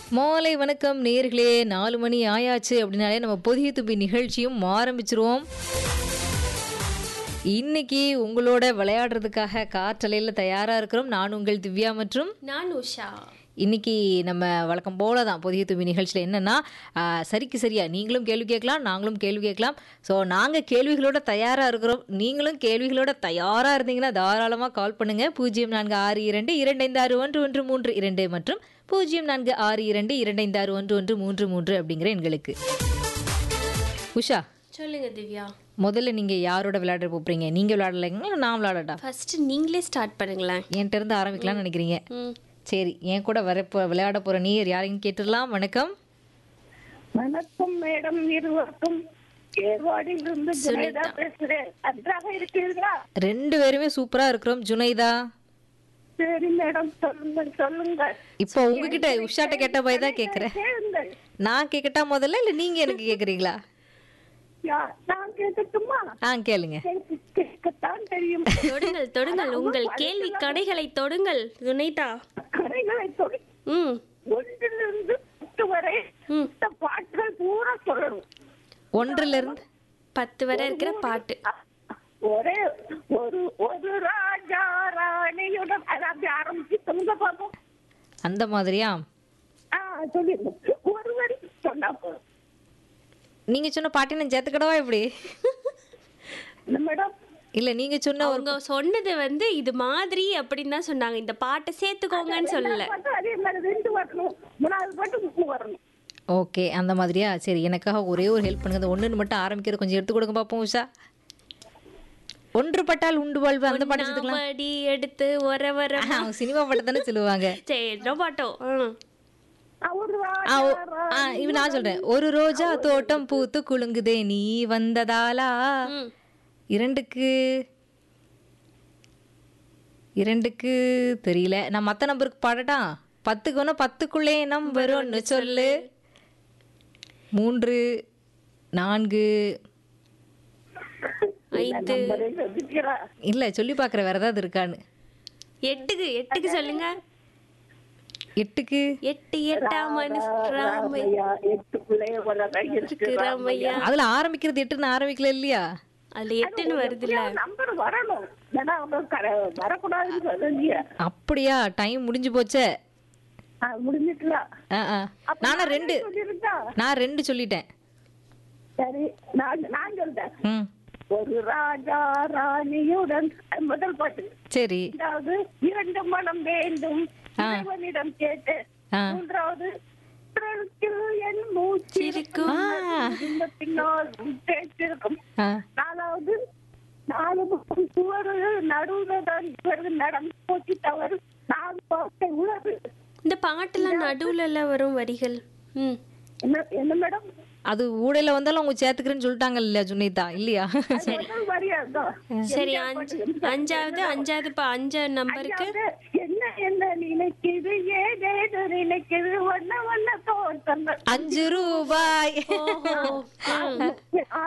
மாலை வணக்கம் நேர்களே நாலு மணி ஆயாச்சு அப்படின்னாலே நம்ம புதிய துப்பி நிகழ்ச்சியும் ஆரம்பிச்சிருவோம் இன்னைக்கு உங்களோட விளையாடுறதுக்காக காற்றலையில் தயாராக இருக்கிறோம் நான் உங்கள் திவ்யா மற்றும் நான் உஷா இன்னைக்கு நம்ம வழக்கம் போல தான் புதிய தும்பி நிகழ்ச்சியில் என்னென்னா சரிக்கு சரியா நீங்களும் கேள்வி கேட்கலாம் நாங்களும் கேள்வி கேட்கலாம் ஸோ நாங்கள் கேள்விகளோட தயாராக இருக்கிறோம் நீங்களும் கேள்விகளோட தயாராக இருந்தீங்கன்னா தாராளமாக கால் பண்ணுங்கள் பூஜ்ஜியம் நான்கு ஆறு இரண்டு இரண்டு ஐந்து ஆறு ஒன்று ஒன்று மூன்று இரண்டு மற்றும் பூஜ்ஜியம் நான்கு ஆறு இரண்டு இரண்டு ஐந்து ஆறு ஒன்று ஒன்று மூன்று மூன்று அப்படிங்கிற எண்களுக்கு உஷா சொல்லுங்க திவ்யா முதல்ல நீங்கள் யாரோட விளையாட போகிறீங்க நீங்கள் விளையாடலைங்களா நான் விளையாடட்டா ஃபர்ஸ்ட் நீங்களே ஸ்டார்ட் பண்ணுங்களேன் என்கிட்ட இருந்து ஆரம்பிக்கலாம்னு நினைக்கிறீங்க ம் சரி என் கூட வர போ- விளையாட போற நீர் யாரையும் கேட்டுடலாம் வணக்கம் வணக்கம் மேடம் இருவருக்கும் ஏர்வாடியிலிருந்து ஜுனைதா பேசுறேன் நன்றாக இருக்கிறீர்களா ரெண்டு பேருமே சூப்பரா இருக்கிறோம் ஜுனைதா சரி மேடம் சொல்லுங்கள் சொல்லுங்கள் இப்போ உங்ககிட்ட உஷாட்ட கேட்ட போய் தான் கேட்குறேன் கேளுங்கள் நான் கேட்கட்டா முதல்ல இல்லை நீங்க எனக்கு கேட்குறீங்களா யா- நான் கேட்கட்டுமா ஆ கேளுங்க எனக்கு கேட்கத்தான் தெரியும் தொடுங்கள் தொடுங்கள் உங்கள் கேள்வி கடைகளை தொடுங்கள் துணைதா கதைகளை சொல்லி ம் ஒன்றிலிருந்து பத்து வரை ம். இந்த பாட்டுகள் பூரா சொல்லணும் ஒன்றுல இருந்து பத்து வரை இருக்கிற பாட்டு அ- ஒரே ஒரு ஒரு ராஜா ராணியுடன் அதாவது ஆரம்பிச்சு சொல்லுங்க பாப்போம் அந்த மாதிரியா ஆ சொல்லிடுங்க ஒரு வரி சொன்னா போதும் நீங்க சொன்ன பாட்டி நான் சேர்த்துக்கடவா இப்படி என்ன மேடம் இல்ல நீங்க சொன்ன ஒரு அவங்க சொன்னது வந்து இது மாதிரி அப்படின்னு தான் சொன்னாங்க இந்த பாட்டை சேர்த்துக்கோங்கன்னு சொல்லல பாட்டு அதே மாதிரி ரெண்டு வரணும் மூணாவது பாட்டு மூணு வரணும் ஓகே அந்த மாதிரியா சரி எனக்காக ஒரே ஒரு ஹெல்ப் பண்ணுங்க அந்த ஒண்ணுன்னு மட்டும் ஆரம்பிக்கிறது கொஞ்சம் எடுத்து கொடுங்க பாப்போம் உஷா ஒன்றுபட்டால் உண்டு வாழ்வு அந்த பாட்டு சேர்த்துக்கலாம் படி எடுத்து ஒர வர அவங்க சினிமா பாட்டு தானே சொல்லுவாங்க சரி என்ன பாட்டோ ம். அவரு ஆ, ஓ, ஆ, இவ நான் சொல்றேன் ஒரு ரோஜா தோட்டம் பூத்து குலுங்குதே நீ வந்ததாலா ம். இரண்டுக்கு இரண்டுக்கு தெரியல நான் மத்த நம்பருக்கு பாடட்டா பத்துக்கு வேணா பத்துக்குள்ளே நம்பர் ஒன்று சொல்லு மூன்று நான்கு ஐந்து சொல்லிக்கிறா இல்ல சொல்லி பார்க்குற வேற ஏதாவது இருக்கான்னு எட்டுக்கு எட்டுக்கு சொல்லுங்க எட்டுக்கு எட்டு எட்டாம் மனுஷ ராமை ராமையா எட்டு பிள்ளைய வர கையிருக்கு ராமையா அதுல ஆரம்பிக்கிறது எட்டுன்னு ஆரம்பிக்கல இல்லையா அதுல எட்டுன்னு வருதுல்ல நம்பர் வரணும் ஏன்னா அவங்க கர- வரக்கூடாதுன்னு சொல்லலையே அப்படியா டைம் முடிஞ்சு போச்சே ஆ, முடிஞ்சிக்கலாம் ஆ ஆ நானும் ரெண்டு சொல்லிருந்தா நான் ரெண்டு சொல்லிட்டேன் சரி நான் நான் சொல்றேன் ம் ஒரு ராஜா ராணியுடன் அது முதல் பாட்டு சரி இரண்டாவது இரண்டு மனம் வேண்டும் ஆ. இறைவனிடம் கேட்டு ஆ. மூன்றாவது பிறருக்கு என் மூச்சு சிரிக்கும். ஆ. இந்த பின்னால் உன் பேச்சிருக்கும் ஆ நாலாவது நாலு பக்கம் சுவரு நடுவுல தான் இவர்கள் நடந்து போச்சு தவறு நாலு பாட்டை உணவு இந்த பாட்டுலாம் நடுவுல எல்லாம் வரும் வரிகள் ம் என்ன என்ன மேடம் அது ஊடையில வந்தாலும் அவங்க சேர்த்துக்கிறேன்னு சொல்லிட்டாங்க இல்லையா சுனிதா இல்லையா முதல் வரியாதான் சரி அஞ்சு அஞ்சாவது அஞ்சாவது பா அஞ்சாவது நம்பருக்கு என்ன என்ன நினைக்குது ஏதேது நினைக்குது ஒன்ன ஒன்ன தோட்டம் அஞ்சு ரூபாய் ஓஹோ ம்.